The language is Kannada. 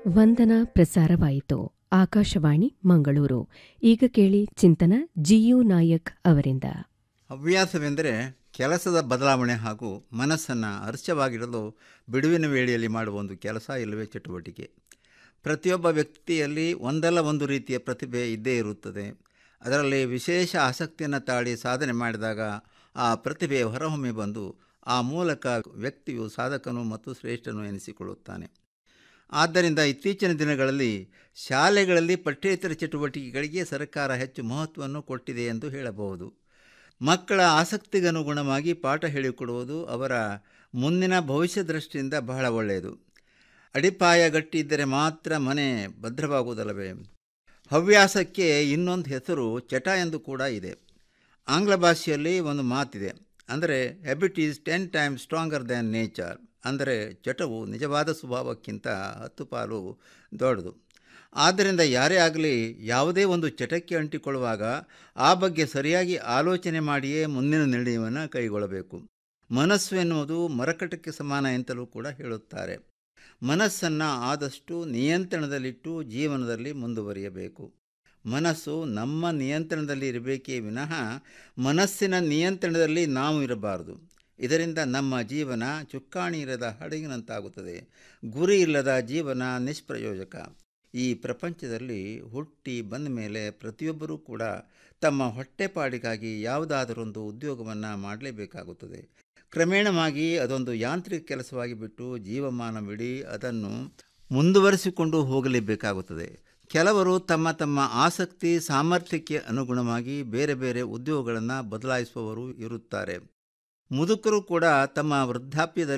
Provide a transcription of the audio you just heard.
ವಂದನಾ ಪ್ರಸಾರವಾಯಿತು ಆಕಾಶವಾಣಿ ಮಂಗಳೂರು ಈಗ ಕೇಳಿ ಚಿಂತನ ಜಿಯು ನಾಯಕ್ ಅವರಿಂದ ಹವ್ಯಾಸವೆಂದರೆ ಕೆಲಸದ ಬದಲಾವಣೆ ಹಾಗೂ ಮನಸ್ಸನ್ನು ಹರ್ಷವಾಗಿಡಲು ಬಿಡುವಿನ ವೇಳೆಯಲ್ಲಿ ಮಾಡುವ ಒಂದು ಕೆಲಸ ಇಲ್ಲವೇ ಚಟುವಟಿಕೆ ಪ್ರತಿಯೊಬ್ಬ ವ್ಯಕ್ತಿಯಲ್ಲಿ ಒಂದಲ್ಲ ಒಂದು ರೀತಿಯ ಪ್ರತಿಭೆ ಇದ್ದೇ ಇರುತ್ತದೆ ಅದರಲ್ಲಿ ವಿಶೇಷ ಆಸಕ್ತಿಯನ್ನು ತಾಳಿ ಸಾಧನೆ ಮಾಡಿದಾಗ ಆ ಪ್ರತಿಭೆ ಹೊರಹೊಮ್ಮಿ ಬಂದು ಆ ಮೂಲಕ ವ್ಯಕ್ತಿಯು ಸಾಧಕನು ಮತ್ತು ಶ್ರೇಷ್ಠನು ಎನಿಸಿಕೊಳ್ಳುತ್ತಾನೆ ಆದ್ದರಿಂದ ಇತ್ತೀಚಿನ ದಿನಗಳಲ್ಲಿ ಶಾಲೆಗಳಲ್ಲಿ ಪಠ್ಯೇತರ ಚಟುವಟಿಕೆಗಳಿಗೆ ಸರ್ಕಾರ ಹೆಚ್ಚು ಮಹತ್ವವನ್ನು ಕೊಟ್ಟಿದೆ ಎಂದು ಹೇಳಬಹುದು ಮಕ್ಕಳ ಆಸಕ್ತಿಗನುಗುಣವಾಗಿ ಪಾಠ ಹೇಳಿಕೊಡುವುದು ಅವರ ಮುಂದಿನ ಭವಿಷ್ಯ ದೃಷ್ಟಿಯಿಂದ ಬಹಳ ಒಳ್ಳೆಯದು ಅಡಿಪಾಯ ಗಟ್ಟಿದ್ದರೆ ಮಾತ್ರ ಮನೆ ಭದ್ರವಾಗುವುದಲ್ಲವೇ ಹವ್ಯಾಸಕ್ಕೆ ಇನ್ನೊಂದು ಹೆಸರು ಚಟ ಎಂದು ಕೂಡ ಇದೆ ಆಂಗ್ಲ ಭಾಷೆಯಲ್ಲಿ ಒಂದು ಮಾತಿದೆ ಅಂದರೆ habit is ten times stronger than nature ಅಂದರೆ ಚಟವು ನಿಜವಾದ ಸ್ವಭಾವಕ್ಕಿಂತ ಹತ್ತು ಪಾಲು ದೊಡ್ಡದು ಆದ್ದರಿಂದ ಯಾರೇ ಆಗಲಿ ಯಾವುದೇ ಒಂದು ಚಟಕ್ಕೆ ಅಂಟಿಕೊಳ್ಳುವಾಗ ಆ ಬಗ್ಗೆ ಸರಿಯಾಗಿ ಆಲೋಚನೆ ಮಾಡಿಯೇ ಮುಂದಿನ ನಿರ್ಣಯವನ್ನು ಕೈಗೊಳ್ಳಬೇಕು ಮನಸ್ಸು ಎನ್ನುವುದು ಮರಕಟಕ್ಕೆ ಸಮಾನ ಎಂತಲೂ ಕೂಡ ಹೇಳುತ್ತಾರೆ ಮನಸ್ಸನ್ನು ಆದಷ್ಟು ನಿಯಂತ್ರಣದಲ್ಲಿಟ್ಟು ಜೀವನದಲ್ಲಿ ಮುಂದುವರಿಯಬೇಕು ಮನಸ್ಸು ನಮ್ಮ ನಿಯಂತ್ರಣದಲ್ಲಿ ಇರಬೇಕೇ ವಿನಃ ಮನಸ್ಸಿನ ನಿಯಂತ್ರಣದಲ್ಲಿ ನಾವು ಇರಬಾರದು ಇದರಿಂದ ನಮ್ಮ ಜೀವನ ಚುಕ್ಕಾಣಿ ಇಲ್ಲದ ಹಡಗಿನಂತಾಗುತ್ತದೆ ಗುರಿ ಇಲ್ಲದ ಜೀವನ ನಿಷ್ಪ್ರಯೋಜಕ ಈ ಪ್ರಪಂಚದಲ್ಲಿ ಹುಟ್ಟಿ ಬಂದ ಮೇಲೆ ಪ್ರತಿಯೊಬ್ಬರೂ ಕೂಡ ತಮ್ಮ ಹೊಟ್ಟೆಪಾಡಿಗಾಗಿ ಯಾವುದಾದರೊಂದು ಉದ್ಯೋಗವನ್ನು ಮಾಡಲೇಬೇಕಾಗುತ್ತದೆ ಕ್ರಮೇಣವಾಗಿ ಅದೊಂದು ಯಾಂತ್ರಿಕ ಕೆಲಸವಾಗಿ ಬಿಟ್ಟು ಜೀವಮಾನವಿಡೀ ಅದನ್ನು ಮುಂದುವರಿಸಿಕೊಂಡು ಹೋಗಲೇಬೇಕಾಗುತ್ತದೆ ಕೆಲವರು ತಮ್ಮ ತಮ್ಮ ಆಸಕ್ತಿ ಸಾಮರ್ಥ್ಯಕ್ಕೆ ಅನುಗುಣವಾಗಿ ಬೇರೆ ಬೇರೆ ಉದ್ಯೋಗಗಳನ್ನು ಬದಲಾಯಿಸುವವರು ಇರುತ್ತಾರೆ ಮುದುಕರು ಕೂಡ ತಮ್ಮ ವೃದ್ಧಾಪ್ಯದಲ್ಲಿ